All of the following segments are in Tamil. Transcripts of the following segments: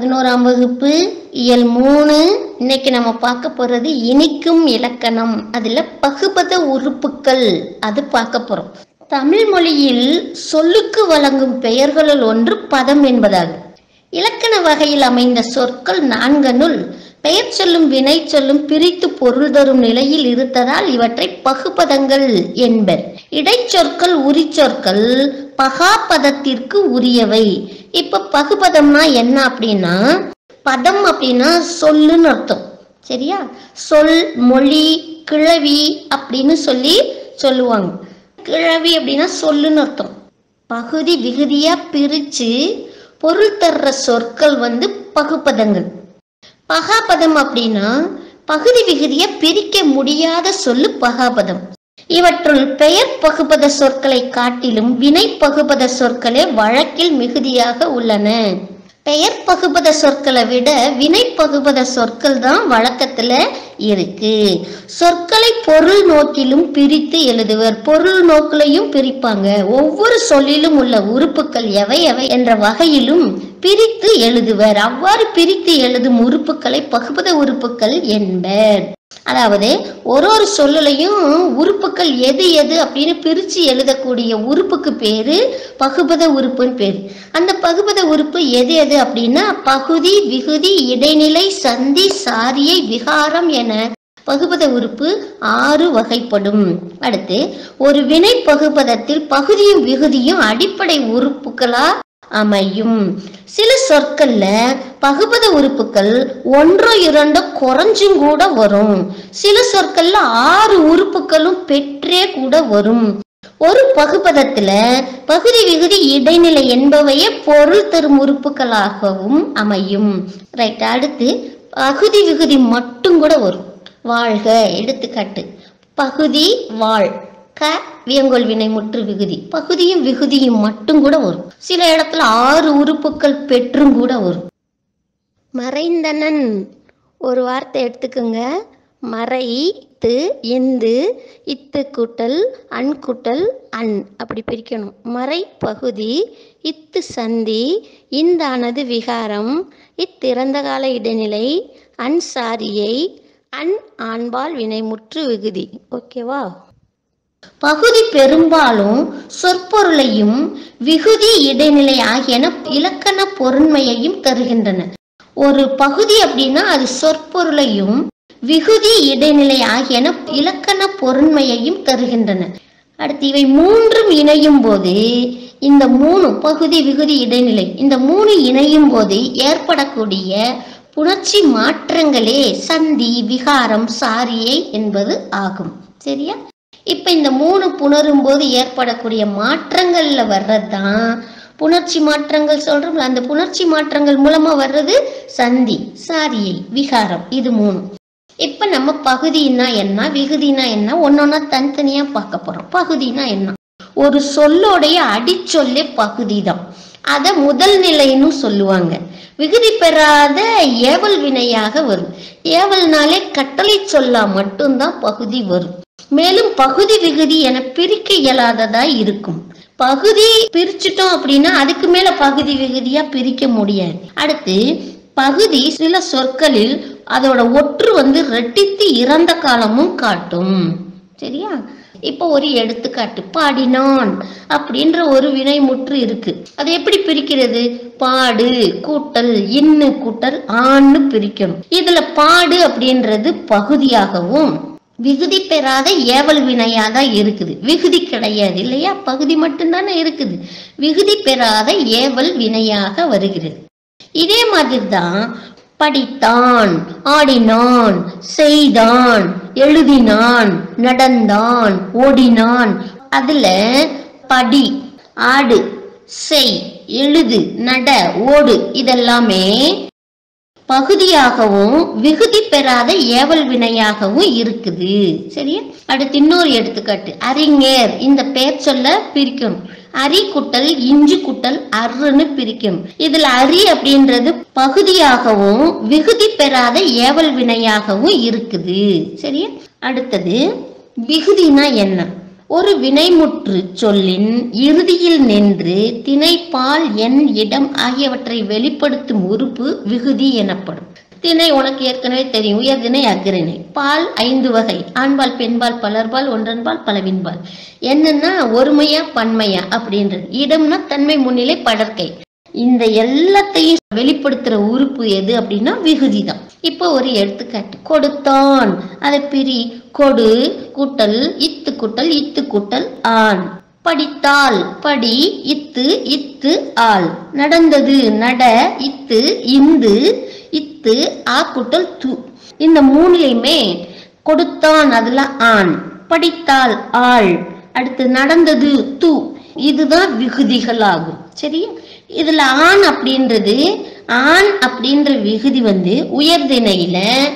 பதினோராம் வகுப்பு இயல் மூணு இன்னைக்கு நம்ம பார்க்க போறது இனிக்கும் இலக்கணம் அதுல பகுபத உறுப்புக்கள் அது பார்க்க போறோம் தமிழ் மொழியில் சொல்லுக்கு வழங்கும் பெயர்களுள் ஒன்று பதம் என்பதாகும் இலக்கண வகையில் அமைந்த சொற்கள் நான்கனுள் பெயர் சொல்லும் வினை சொல்லும் பிரித்து பொருள் தரும் நிலையில் இருத்ததால் இவற்றை பகுபதங்கள் என்பர் இடைச்சொற்கள் உரிச்சொற்கள் பகாபதத்திற்கு உரியவை இப்ப பகுபதம்னா என்ன அப்படின்னா பதம் அப்படின்னா சொல்லுன்னு அர்த்தம் சரியா சொல் மொழி கிழவி அப்படின்னு சொல்லி சொல்லுவாங்க கிழவி அப்படின்னா சொல்லுன்னு அர்த்தம் பகுதி விகுதியா பிரிச்சு பொருள் தர்ற சொற்கள் வந்து பகுபதங்கள் பகாபதம் அப்படின்னா பகுதி விகுதியை பிரிக்க முடியாத சொல்லு பகாபதம் இவற்றுள் பெயர் பகுபத சொற்களை காட்டிலும் வினை பகுபத சொற்களே வழக்கில் மிகுதியாக உள்ளன பெயர் பகுபத சொற்களை விட வினை பகுபத சொற்கள் தான் வழக்கத்துல இருக்கு சொற்களை பொருள் நோக்கிலும் பிரித்து எழுதுவர் பொருள் நோக்கிலையும் பிரிப்பாங்க ஒவ்வொரு சொல்லிலும் உள்ள உறுப்புகள் எவை எவை என்ற வகையிலும் பிரித்து எழுதுவர் அவ்வாறு பிரித்து எழுதும் உறுப்புகளை பகுபத உறுப்புகள் என்பர் அதாவது ஒரு ஒரு சொல்லுலையும் உறுப்புகள் எது எது அப்படின்னு பிரிச்சு எழுதக்கூடிய உறுப்புக்கு பேரு பகுபத உறுப்புன்னு பேரு அந்த பகுபத உறுப்பு எது எது அப்படின்னா பகுதி விகுதி இடைநிலை சந்தி சாரியை விகாரம் என பகுபத உறுப்பு ஆறு வகைப்படும் அடுத்து ஒரு வினை பகுபதத்தில் பகுதியும் விகுதியும் அடிப்படை உறுப்புகளா அமையும் சில சொற்கள்ல பகுபத உறுப்புகள் ஒன்றோ இரண்டோ குறைஞ்சும் கூட வரும் சில சொற்கள்ல ஆறு உறுப்புகளும் பெற்றே கூட வரும் ஒரு பகுபதத்துல பகுதி விகுதி இடைநிலை என்பவையே பொருள் தரும் உறுப்புகளாகவும் அமையும் ரைட் அடுத்து பகுதி விகுதி மட்டும் கூட வரும் வாழ்க எடுத்துக்காட்டு பகுதி வாழ் க வியங்கோல் வினை முற்று விகுதி பகுதியும் விகுதியும் மட்டும் கூட வரும் சில இடத்துல ஆறு உறுப்புகள் பெற்றும் கூட வரும் மறைந்தனன் ஒரு வார்த்தை எடுத்துக்கோங்க மறை து இந்து இத்து கூட்டல் அன் கூட்டல் அன் அப்படி பிரிக்கணும் மறை பகுதி இத்து சந்தி இந்தானது விகாரம் இத்திறந்த கால இடைநிலை அன் சாரியை அன் ஆண்பால் வினைமுற்று விகுதி ஓகேவா பகுதி பெரும்பாலும் சொற்பொருளையும் விகுதி இடைநிலை ஆகியன இலக்கண பொருண்மையையும் தருகின்றன ஒரு பகுதி அப்படின்னா அது சொற்பொருளையும் விகுதி இடைநிலை ஆகியன இலக்கண பொருண்மையையும் தருகின்றன அடுத்து இவை மூன்றும் இணையும் போது இந்த மூணு பகுதி விகுதி இடைநிலை இந்த மூணு இணையும் போது ஏற்படக்கூடிய புணர்ச்சி மாற்றங்களே சந்தி விகாரம் சாரியை என்பது ஆகும் சரியா இப்ப இந்த மூணு புணரும் போது ஏற்படக்கூடிய மாற்றங்கள்ல வர்றதுதான் புணர்ச்சி மாற்றங்கள் சொல்றோம்ல அந்த புணர்ச்சி மாற்றங்கள் மூலமா வர்றது சந்தி சாரியை விகாரம் இது மூணு இப்ப நம்ம பகுதினா என்ன விகுதினா என்ன ஒன்னொன்னா தனித்தனியா பார்க்க போறோம் பகுதினா என்ன ஒரு சொல்லோடைய அடிச்சொல்லே பகுதி தான் அத முதல் நிலைன்னு சொல்லுவாங்க விகுதி பெறாத ஏவல் வினையாக வரும் ஏவல்னாலே கட்டளை சொல்லா மட்டும்தான் பகுதி வரும் மேலும் பகுதி விகுதி என பிரிக்க இயலாததா இருக்கும் பகுதி பிரிச்சுட்டோம் அப்படின்னா அதுக்கு மேல பகுதி விகுதியா பிரிக்க முடியாது அடுத்து பகுதி சில சொற்களில் அதோட ஒற்று வந்து ரெட்டித்து இறந்த காலமும் காட்டும் சரியா இப்போ ஒரு எடுத்துக்காட்டு பாடினான் அப்படின்ற ஒரு வினைமுற்று இருக்கு அது எப்படி பிரிக்கிறது பாடு கூட்டல் இன்னு கூட்டல் ஆன்னு பிரிக்கணும் இதுல பாடு அப்படின்றது பகுதியாகவும் விகுதி பெறாத ஏவல் வினையா தான் இருக்குது விகுதி கிடையாது இல்லையா பகுதி மட்டும்தானே இருக்குது விகுதி பெறாத ஏவல் வினையாக வருகிறது இதே மாதிரி தான் படித்தான் ஆடினான் செய்தான் எழுதினான் நடந்தான் ஓடினான் அதுல படி ஆடு செய் எழுது நட ஓடு இதெல்லாமே பகுதியாகவும் விகுதி பெறாத ஏவல் வினையாகவும் இருக்குது சரியா அடுத்து இன்னொரு எடுத்துக்காட்டு அறிஞர் இந்த பெயர் சொல்ல பிரிக்கணும் அரி குட்டல் இஞ்சி குட்டல் அருன்னு பிரிக்கணும் இதுல அரி அப்படின்றது பகுதியாகவும் விகுதி பெறாத ஏவல் வினையாகவும் இருக்குது சரியா அடுத்தது விகுதினா என்ன ஒரு வினைமுற்று சொல்லின் இறுதியில் நின்று திணை பால் எண் இடம் ஆகியவற்றை வெளிப்படுத்தும் உறுப்பு விகுதி எனப்படும் திணை உனக்கு ஏற்கனவே தெரியும் உயர்திணை அக்ரிணை பால் ஐந்து வகை ஆண்பால் பெண்பால் பலர்பால் ஒன்றன்பால் பலவின்பால் என்னன்னா ஒருமையா பன்மையா அப்படின்றது இடம்னா தன்மை முன்னிலை படற்கை இந்த எல்லாத்தையும் வெளிப்படுத்துற உறுப்பு எது அப்படின்னா விகுதி தான் இப்போ ஒரு எடுத்துக்காட்டு கொடுத்தான் அதை பிரி கொடு கூட்டல் இத்து கூட்டல் இத்து கூட்டல் ஆண் படித்தால் படி இத்து இத்து ஆள் நடந்தது நட இத்து இந்து இத்து ஆ கூட்டல் து இந்த மூணுலையுமே கொடுத்தான் அதுல ஆண் படித்தால் ஆள் அடுத்து நடந்தது து இதுதான் விகுதிகள் ஆகும் சரியா இதுல ஆண் அப்படின்றது ஆண் அப்படின்ற விகுதி வந்து உயர்திணையில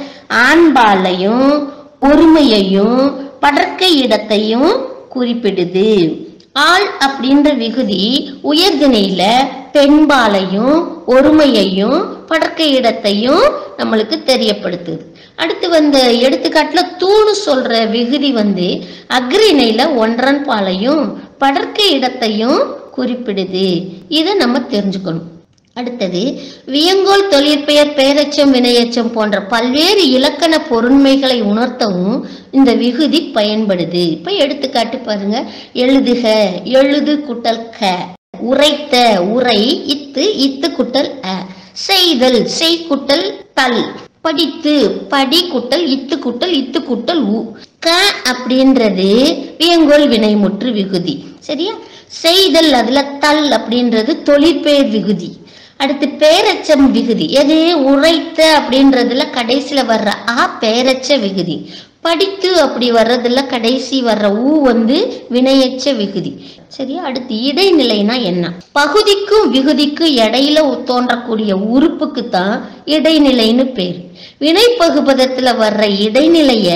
ஆண்பாலையும் ஒருமையையும் படற்கை இடத்தையும் குறிப்பிடுது ஆள் அப்படின்ற விகுதி உயர்திணையில பெண்பாலையும் ஒருமையையும் படற்கை இடத்தையும் நம்மளுக்கு தெரியப்படுத்துது அடுத்து வந்த எடுத்துக்காட்டுல தூணு சொல்ற விகுதி வந்து அக்ரிணையில ஒன்றன் பாலையும் படற்கை இடத்தையும் குறிப்பிடுது இதை நம்ம தெரிஞ்சுக்கணும் அடுத்தது வியங்கோல் தொழிற்பெயர் பெயரெச்சம் வினையெச்சம் போன்ற பல்வேறு இலக்கண பொருண்மைகளை உணர்த்தவும் இந்த விகுதி பயன்படுது இப்ப எடுத்துக்காட்டு பாருங்க எழுதுக எழுது குட்டல் க உரைத்த உரை இத்து இத்து குட்டல் அ செய்தல் செய் குட்டல் தல் படித்து படி குட்டல் இத்து குட்டல் இத்து குட்டல் உ க அப்படின்றது வியங்கோல் வினைமுற்று விகுதி சரியா செய்தல் அதுல தல் அப்படின்றது தொழிற்பெயர் விகுதி அடுத்து பேரச்சம் விகுதி எது உரைத்த அப்படின்றதுல கடைசியில வர்ற ஆ பேரச்ச விகுதி படித்து அப்படி வர்றதுல கடைசி வர்ற ஊ வந்து வினையச்ச விகுதி சரியா அடுத்து இடைநிலைனா என்ன பகுதிக்கும் விகுதிக்கும் இடையில தோன்றக்கூடிய உறுப்புக்கு தான் இடைநிலைன்னு பேர் வினை பகுபதத்துல வர்ற இடைநிலைய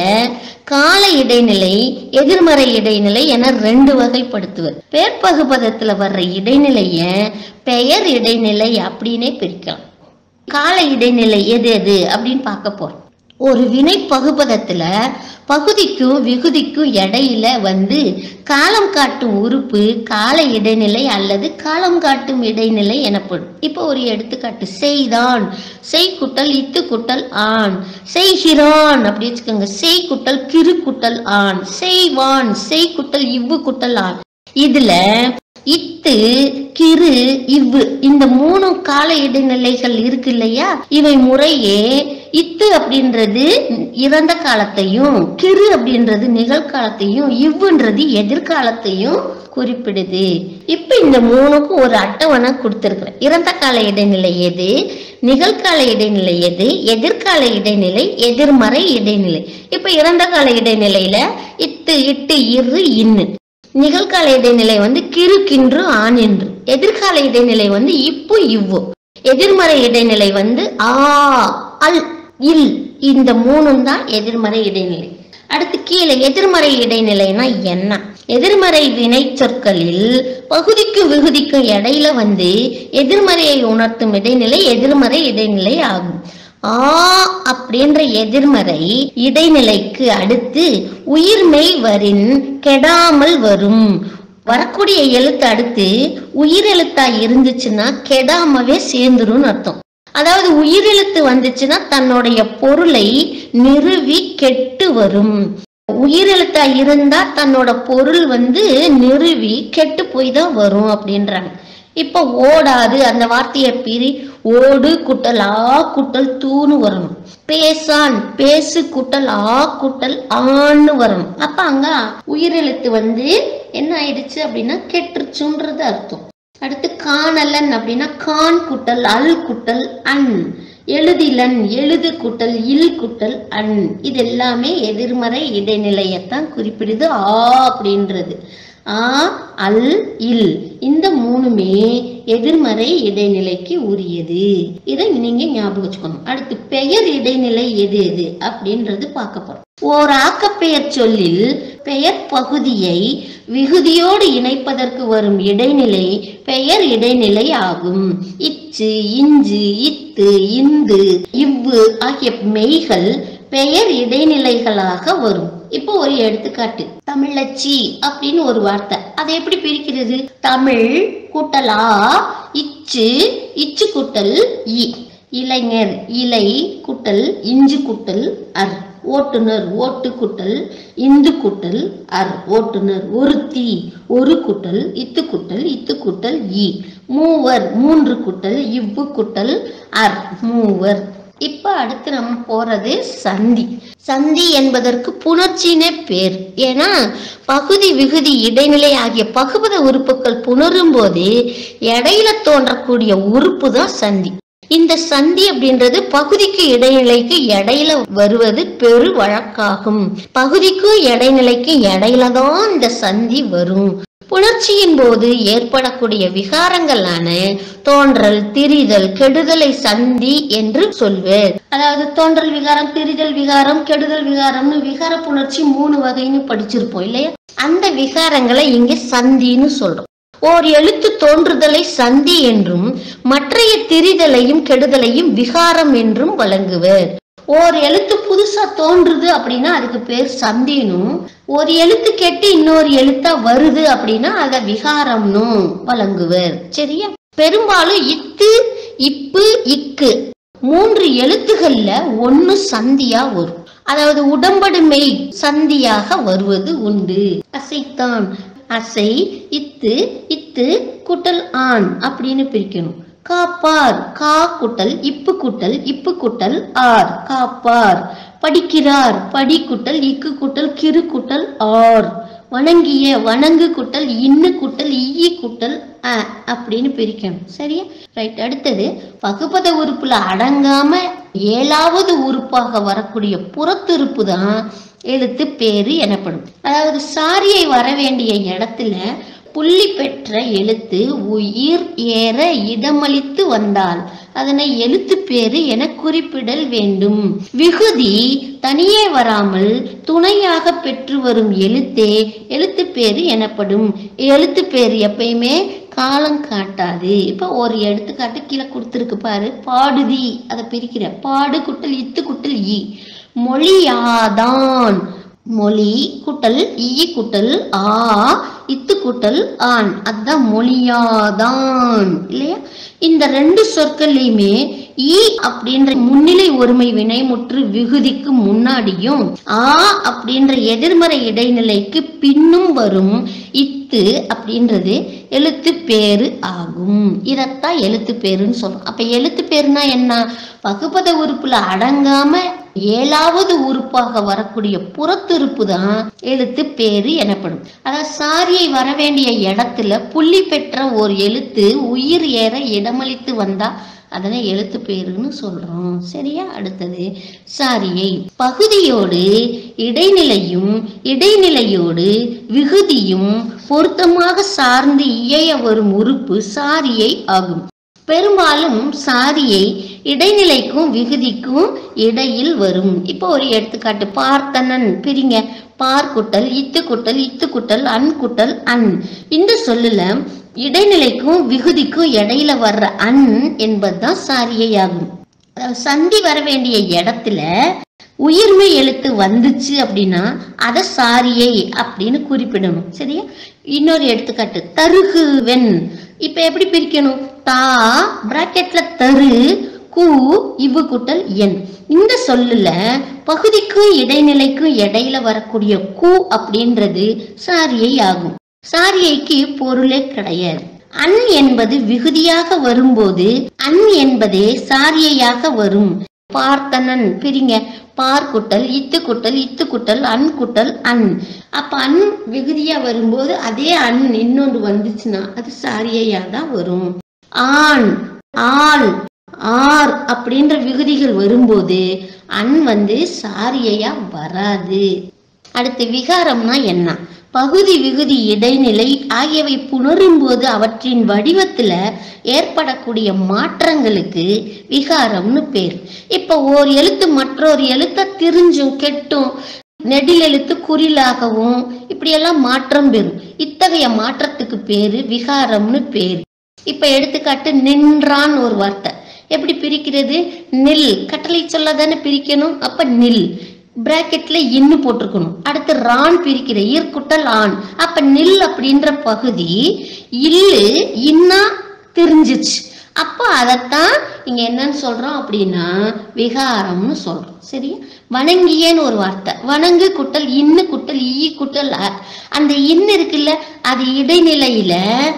கால இடைநிலை எதிர்மறை இடைநிலை என ரெண்டு வகைப்படுத்துவர் பேர்பகுபதத்துல வர்ற இடைநிலைய பெயர் இடைநிலை அப்படின்னே பிரிக்கலாம் கால இடைநிலை எது எது அப்படின்னு பார்க்க போறோம் ஒரு வினை பகுபதத்துல பகுதிக்கும் விகுதிக்கும் இடையில வந்து காலம் காட்டும் உறுப்பு கால இடைநிலை அல்லது காலம் காட்டும் இடைநிலை எனப்படும் இப்போ ஒரு எடுத்துக்காட்டு செய்தான் செய் குட்டல் இத்து குட்டல் ஆண் செய்கிறான் அப்படி வச்சுக்கோங்க செய் குட்டல் கிரு குட்டல் ஆண் செய்வான் செய் குட்டல் இவ்வு குட்டல் ஆண் இதுல இத்து கிரு இவ்வு இந்த மூணு கால இடைநிலைகள் இருக்கு இல்லையா இவை முறையே இத்து அப்படின்றது இறந்த காலத்தையும் கிரு அப்படின்றது நிகழ்காலத்தையும் இவ்வுன்றது எதிர்காலத்தையும் குறிப்பிடுது இப்ப இந்த மூணுக்கும் ஒரு அட்டவணை கொடுத்திருக்கிறேன் இறந்த கால இடைநிலை எது நிகழ்கால இடைநிலை எது எதிர்கால இடைநிலை எதிர்மறை இடைநிலை இப்ப இறந்த கால இடைநிலையில இத்து இட்டு இரு இன்னு நிகழ்கால இடைநிலை வந்து கிறு கின்று ஆண் என்று எதிர்கால இடைநிலை வந்து இப்போ இவ்வோ எதிர்மறை இடைநிலை வந்து ஆ அல் இல் இந்த மூணும் தான் எதிர்மறை இடைநிலை அடுத்து கீழே எதிர்மறை இடைநிலைனா என்ன எதிர்மறை வினை சொற்களில் பகுதிக்கும் விகுதிக்கும் இடையில வந்து எதிர்மறையை உணர்த்தும் இடைநிலை எதிர்மறை இடைநிலை ஆகும் ஆ அப்படின்ற எதிர்மறை இடைநிலைக்கு அடுத்து உயிர்மெய் வரின் கெடாமல் வரும் வரக்கூடிய எழுத்து அடுத்து உயிரெழுத்தா இருந்துச்சுன்னா கெடாமவே சேர்ந்துரும்னு அர்த்தம் அதாவது உயிரெழுத்து வந்துச்சுன்னா தன்னுடைய பொருளை நிறுவி கெட்டு வரும் உயிரெழுத்தா இருந்தா தன்னோட பொருள் வந்து நிறுவி கெட்டு போய் தான் வரும் அப்படின்றாங்க இப்ப ஓடாது அந்த வார்த்தையை பிரி ஓடு குட்டல் ஆ குட்டல் தூன்னு வரணும் பேசான் பேசு குட்டல் ஆ குட்டல் ஆன்னு வரணும் அப்ப அங்க உயிரெழுத்து வந்து என்ன ஆயிடுச்சு அப்படின்னா கெட்டுருச்சுன்றது அர்த்தம் அடுத்து காணலன் அப்படின்னா கான் குட்டல் அல் குட்டல் அன் எழுதிலன் எழுது குட்டல் இல் குட்டல் அன் இது எல்லாமே எதிர்மறை இடைநிலையத்தான் குறிப்பிடுது ஆ அப்படின்றது ஆ அல் இல் இந்த மூணுமே எதிர்மறை இடைநிலைக்கு உரியது இதை நீங்க ஞாபகம் வச்சுக்கணும் அடுத்து பெயர் இடைநிலை எது எது அப்படின்றது பார்க்க போறோம் ஓர் ஆக்கப்பெயர் சொல்லில் பெயர் பகுதியை விகுதியோடு இணைப்பதற்கு வரும் இடைநிலை பெயர் இடைநிலை ஆகும் இச்சு இஞ்சு இத்து இந்து இவ்வு ஆகிய மெய்கள் பெயர் இடைநிலைகளாக வரும் இப்போ ஒரு எடுத்துக்காட்டு தமிழச்சி அப்படின்னு ஒரு வார்த்தை அதை எப்படி பிரிக்கிறது தமிழ் கூட்டலா இச்சு இச்சு கூட்டல் இ இளைஞர் இலை குட்டல் இஞ்சு குட்டல் அர் ஓட்டுநர் ஓட்டு குட்டல் இந்து குட்டல் அர் ஓட்டுநர் ஒருத்தி ஒரு குட்டல் இத்து குட்டல் இத்து குட்டல் இ மூவர் மூன்று குட்டல் இவ்வு குட்டல் அர் மூவர் இப்ப அடுத்து நம்ம போறது சந்தி சந்தி என்பதற்கு புணர்ச்சினே பேர் ஏன்னா பகுதி விகுதி இடைநிலை ஆகிய பகுபத உறுப்புகள் புணரும் போது இடையில தோன்றக்கூடிய உறுப்பு தான் சந்தி இந்த சந்தி அப்படின்றது பகுதிக்கு இடைநிலைக்கு இடையில வருவது பெரு வழக்காகும் பகுதிக்கும் இடைநிலைக்கும் இடையில தான் இந்த சந்தி வரும் புணர்ச்சியின் போது ஏற்படக்கூடிய விகாரங்களான தோன்றல் திரிதல் கெடுதலை சந்தி என்று சொல்வர் அதாவது தோன்றல் விகாரம் திரிதல் விகாரம் கெடுதல் விகாரம்னு விகார புணர்ச்சி மூணு வகைன்னு படிச்சிருப்போம் இல்லையா அந்த விகாரங்களை இங்க சந்தின்னு சொல்றோம் ஓர் எழுத்து தோன்றுதலை சந்தி என்றும் மற்றைய திரிதலையும் கெடுதலையும் விகாரம் என்றும் வழங்குவர் ஒரு எழுத்து புதுசா தோன்றுது அப்படின்னா அதுக்கு பேர் சந்தினும் ஒரு எழுத்து கெட்டு இன்னொரு எழுத்தா வருது அப்படின்னா அத விகாரம்னும் வழங்குவர் சரியா பெரும்பாலும் இத்து இப்பு இக்கு மூன்று எழுத்துகள்ல ஒன்னு சந்தியா வரும் அதாவது உடம்படுமை சந்தியாக வருவது உண்டு அசைத்தான் அசை இத்து இத்து குட்டல் ஆண் அப்படின்னு பிரிக்கணும் காப்பார் கா குட்டல் இப்பு குட்டல் இப்பு குட்டல் ஆர் காப்பார் படிக்கிறார் படி குட்டல் இக்கு குட்டல் கிரு குட்டல் ஆர் வணங்கிய வணங்கு குட்டல் இன்னு குட்டல் ஈ குட்டல் அ அப்படின்னு பிரிக்கணும் சரியா ரைட் அடுத்தது பகுபத உறுப்புல அடங்காம ஏழாவது உறுப்பாக வரக்கூடிய புறத்துறுப்பு தான் எழுத்து பேரு எனப்படும் அதாவது சாரியை வர வேண்டிய இடத்துல புள்ளி பெற்ற எழுத்து உயிர் ஏற இடமளித்து வந்தால் அதனை எழுத்து பேரு என குறிப்பிடல் வேண்டும் விகுதி தனியே வராமல் துணையாக பெற்று வரும் எழுத்தே எழுத்து பேரு எனப்படும் எழுத்து பேரு எப்பயுமே காலம் காட்டாது இப்ப ஒரு எடுத்துக்காட்டு கீழே கொடுத்துருக்கு பாரு பாடுதி அதை பிரிக்கிற பாடு குட்டல் இத்து குட்டல் ஈ மொழியாதான் மொழி குட்டல் ஈ குட்டல் ஆ இத்து குட்டல் ஆண் அதான் மொழியாதான் இல்லையா இந்த ரெண்டு சொற்கள்லையுமே ஈ அப்படின்ற முன்னிலை ஒருமை வினைமுற்று விகுதிக்கு முன்னாடியும் ஆ அப்படின்ற எதிர்மறை இடைநிலைக்கு பின்னும் வரும் இத்து அப்படின்றது எழுத்து பேரு ஆகும் இதத்தான் எழுத்து பேருன்னு சொல்றோம் அப்ப எழுத்து பேருனா என்ன பகுபத உறுப்புல அடங்காம ஏழாவது உறுப்பாக வரக்கூடிய புறத்துறுப்பு தான் எழுத்து பேரு எனப்படும் அதாவது சாரியை வர வேண்டிய இடத்துல புள்ளி பெற்ற ஒரு எழுத்து உயிர் ஏற இடமளித்து வந்தா அதனை எழுத்து பேருன்னு சொல்றோம் சரியா அடுத்தது சாரியை பகுதியோடு இடைநிலையும் இடைநிலையோடு விகுதியும் பொருத்தமாக சார்ந்து இயைய வரும் உறுப்பு சாரியை ஆகும் பெரும்பாலும் சாரியை இடைநிலைக்கும் விகுதிக்கும் இடையில் வரும் இப்போ ஒரு எடுத்துக்காட்டு பார்த்தனன் பிரிங்க பார் குட்டல் இத்து குட்டல் இத்து குட்டல் அன் குட்டல் அன் இந்த சொல்லுல இடைநிலைக்கும் விகுதிக்கும் இடையில வர்ற அன் என்பதுதான் சாரியை ஆகும் அதாவது சந்தி வர வேண்டிய இடத்துல உயிர்மை எழுத்து வந்துச்சு அப்படின்னா அதை சாரியை அப்படின்னு குறிப்பிடணும் சரியா இன்னொரு எடுத்துக்காட்டு தருகுவென் இப்ப எப்படி பிரிக்கணும் தா பிராக்கெட்ல தரு கு இவ்வு குட்டல் என் இந்த சொல்லுல பகுதிக்கும் இடைநிலைக்கும் இடையில வரக்கூடிய கு அப்படின்றது சாரியை ஆகும் சாரியைக்கு பொருளே கிடையாது அன் என்பது விகுதியாக வரும்போது அன் என்பதே சாரியையாக வரும் பார்த்தனன் பிரிங்க பார் குட்டல் இத்து குட்டல் இத்து குட்டல் அன் குட்டல் அன் அப்ப அன் விகுதியா வரும்போது அதே அன் இன்னொன்று வந்துச்சுன்னா அது சாரியையா தான் வரும் ஆண் ஆள் ஆர் அப்படின்ற விகுதிகள் வரும்போது அன் வந்து சாரியையா வராது அடுத்து விகாரம்னா என்ன பகுதி விகுதி இடைநிலை ஆகியவை புணரும் போது அவற்றின் வடிவத்துல ஏற்படக்கூடிய மாற்றங்களுக்கு விகாரம்னு பேர் இப்ப ஓர் எழுத்து மற்றொரு எழுத்த திரிஞ்சும் கெட்டும் நெடில் எழுத்து குறிலாகவும் இப்படியெல்லாம் மாற்றம் பெறும் இத்தகைய மாற்றத்துக்கு பேரு விகாரம்னு பேர் இப்ப எடுத்துக்காட்டு நின்றான் ஒரு வார்த்தை எப்படி பிரிக்கிறது நில் கட்டளை சொல்ல தானே பிரிக்கணும் அப்ப நில் பிராக்கெட்ல இன்னு போட்டிருக்கணும் அடுத்து ரான் பிரிக்கிற ஈர்க்குட்டல் ஆண் அப்ப நில் அப்படின்ற பகுதி இல்லு இன்னா தெரிஞ்சிச்சு அப்போ அதைத்தான் இங்க என்னன்னு சொல்றோம் அப்படின்னா விகாரம்னு சொல்றோம் சரியா வணங்கியன்னு ஒரு வார்த்தை வணங்கு குட்டல் இன்னு குட்டல் ஈ குட்டல் அ. அந்த இன்னு இருக்குல்ல அது இடைநிலையில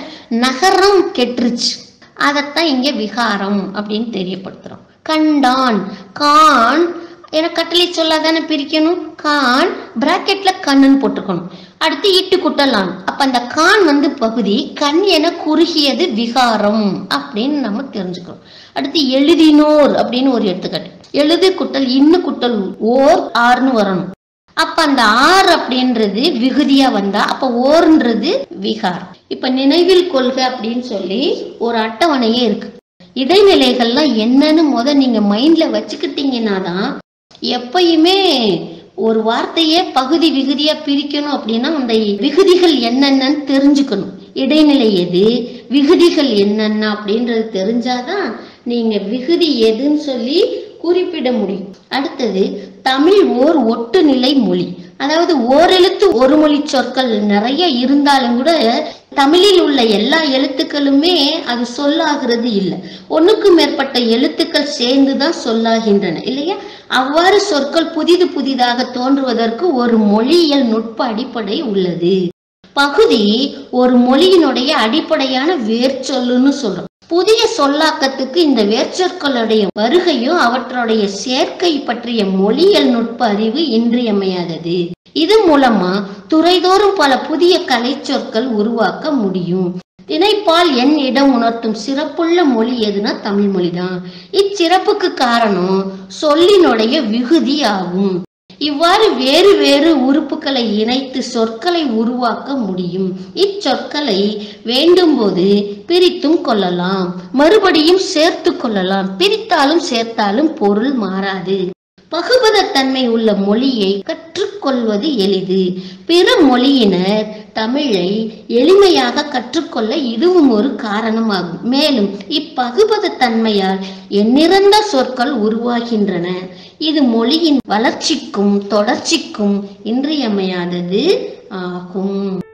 நகரம் கெட்டுருச்சு அதைத்தான் இங்க விகாரம் அப்படின்னு தெரியப்படுத்துறோம் கண்டான் கான் ஏன்னா கட்டளை சொல்லாதானே பிரிக்கணும் கான் பிராக்கெட்ல கண்ணுன்னு போட்டுக்கணும் அடுத்து இட்டு குட்டலான் அப்ப அந்த கான் வந்து பகுதி கண் என குறுகியது விகாரம் அப்படின்னு நம்ம தெரிஞ்சுக்கிறோம் அடுத்து எழுதினோர் அப்படின்னு ஒரு எடுத்துக்காட்டு எழுது குட்டல் இன்னு குட்டல் ஓர் ஆர்னு வரணும் அப்ப அந்த ஆர் அப்படின்றது விகுதியா வந்தா அப்ப ஓர்ன்றது விகாரம் இப்ப நினைவில் கொள்க அப்படின்னு சொல்லி ஒரு அட்டவணையே இருக்கு இடைநிலைகள்லாம் என்னன்னு முத நீங்க மைண்ட்ல வச்சுக்கிட்டீங்கன்னா தான் எப்பயுமே ஒரு வார்த்தையே பகுதி விகுதியா பிரிக்கணும் அப்படின்னா அந்த விகுதிகள் என்னென்னன்னு தெரிஞ்சுக்கணும் இடைநிலை எது விகுதிகள் என்னென்ன அப்படின்றது தெரிஞ்சாதான் நீங்க விகுதி எதுன்னு சொல்லி குறிப்பிட முடியும் அடுத்தது தமிழ் ஓர் ஒட்டுநிலை மொழி அதாவது ஓரெழுத்து ஒரு மொழி சொற்கள் நிறைய இருந்தாலும் கூட தமிழில் உள்ள எல்லா எழுத்துக்களுமே அது சொல்லாகிறது இல்லை ஒண்ணுக்கு மேற்பட்ட எழுத்துக்கள் சேர்ந்து தான் சொல்லாகின்றன இல்லையா அவ்வாறு சொற்கள் புதிது புதிதாக தோன்றுவதற்கு ஒரு மொழியியல் நுட்ப அடிப்படை உள்ளது பகுதி ஒரு மொழியினுடைய அடிப்படையான வேர்ச்சொல்லுன்னு சொல்றோம் புதிய சொல்லாக்கத்துக்கு இந்த வேர்ச்சொற்களுடைய வருகையும் அவற்றுடைய சேர்க்கை பற்றிய மொழியியல் நுட்ப அறிவு இன்றியமையாதது இது மூலமா துறைதோறும் பல புதிய கலைச்சொற்கள் உருவாக்க முடியும் திணைப்பால் என் இடம் உணர்த்தும் சிறப்புள்ள மொழி எதுனா தமிழ் மொழிதான் இச்சிறப்புக்கு காரணம் சொல்லினுடைய விகுதி ஆகும் இவ்வாறு வேறு வேறு உறுப்புகளை இணைத்து சொற்களை உருவாக்க முடியும் இச்சொற்களை வேண்டும்போது பிரித்தும் கொள்ளலாம் மறுபடியும் சேர்த்து கொள்ளலாம் பிரித்தாலும் சேர்த்தாலும் பொருள் மாறாது பகுபதத்தன்மை உள்ள மொழியை கற்றுக்கொள்வது எளிது பிற மொழியினர் தமிழை எளிமையாக கற்றுக்கொள்ள இதுவும் ஒரு காரணமாகும் மேலும் இப்பகுபதத்தன்மையால் எண்ணிறந்த சொற்கள் உருவாகின்றன இது மொழியின் வளர்ச்சிக்கும் தொடர்ச்சிக்கும் இன்றியமையாதது ஆகும்